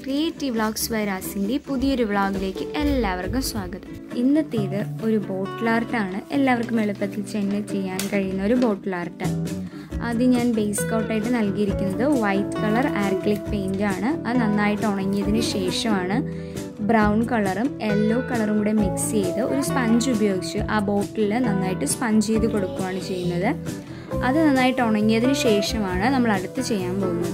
creative vlogs വൈറാസിൻ്റെ പുതിയൊരു വ്ളോഗിലേക്ക് എല്ലാവർക്കും സ്വാഗതം ഇന്നത്തേത് ഒരു ബോട്ടിൽ ആർട്ടാണ് എല്ലാവർക്കും എളുപ്പത്തിൽ ചെന്ന് ചെയ്യാൻ കഴിയുന്ന ഒരു ബോട്ടിൽ ആർട്ട് ആദ്യം ഞാൻ ബേസ് കോട്ടായിട്ട് നൽകിയിരിക്കുന്നത് വൈറ്റ് കളർ ആർക്ലിക് പെയിൻ്റ് ആണ് അത് നന്നായിട്ട് ഉണങ്ങിയതിന് ശേഷമാണ് ബ്രൗൺ കളറും യെല്ലോ കളറും കൂടെ മിക്സ് ചെയ്ത് ഒരു സ്പഞ്ച് ഉപയോഗിച്ച് ആ ബോട്ടിൽ നന്നായിട്ട് സ്പഞ്ച് ചെയ്ത് കൊടുക്കുകയാണ് ചെയ്യുന്നത് അത് നന്നായിട്ട് ഉണങ്ങിയതിന് ശേഷമാണ് നമ്മൾ അടുത്ത് ചെയ്യാൻ പോകുന്നത്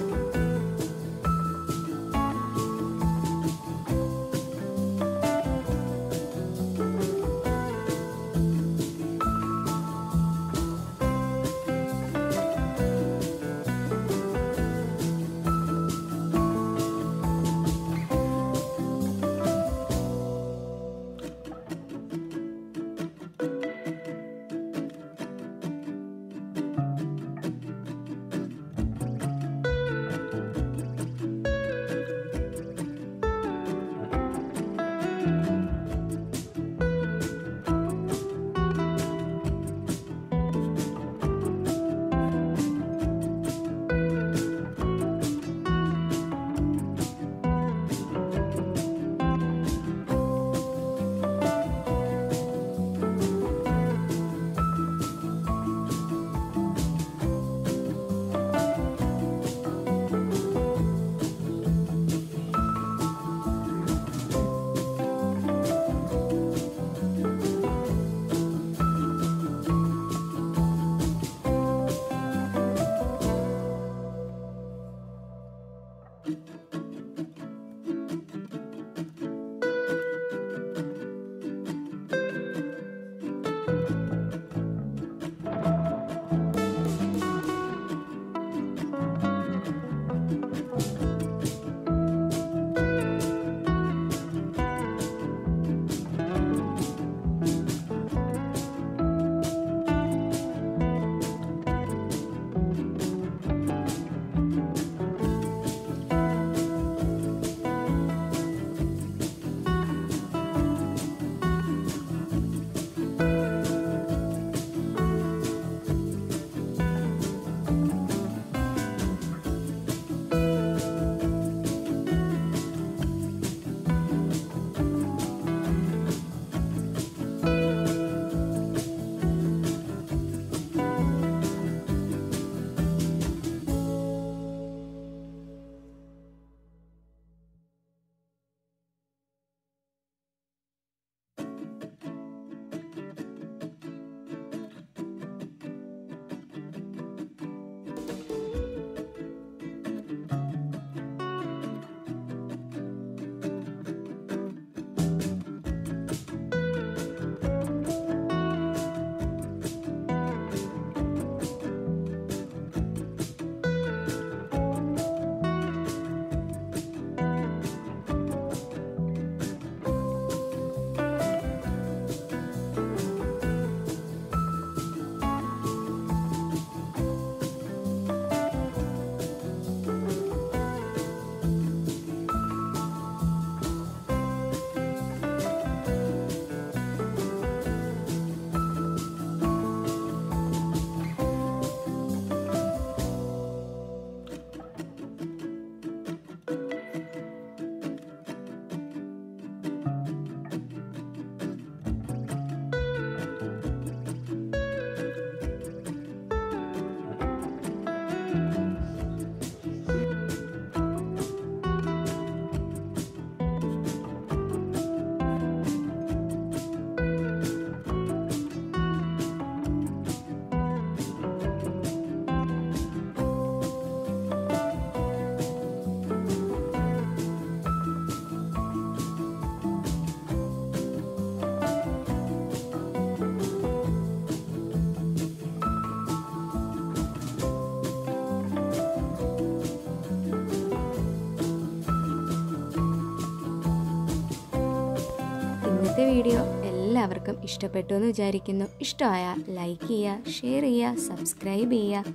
ഇന്നത്തെ വീഡിയോ എല്ലാവർക്കും ഇഷ്ടപ്പെട്ടു എന്ന് വിചാരിക്കുന്നു ഇഷ്ടമായാൽ ലൈക്ക് ചെയ്യുക ഷെയർ ചെയ്യുക സബ്സ്ക്രൈബ് ചെയ്യുക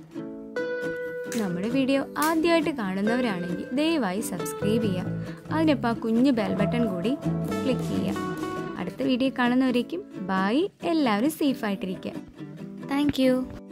നമ്മുടെ വീഡിയോ ആദ്യമായിട്ട് കാണുന്നവരാണെങ്കിൽ ദയവായി സബ്സ്ക്രൈബ് ചെയ്യുക അതിനൊപ്പം ആ കുഞ്ഞു ബെൽ ബട്ടൺ കൂടി ക്ലിക്ക് ചെയ്യുക അടുത്ത വീഡിയോ കാണുന്നവരേക്കും ബായ് എല്ലാവരും സേഫായിട്ടിരിക്കുക താങ്ക്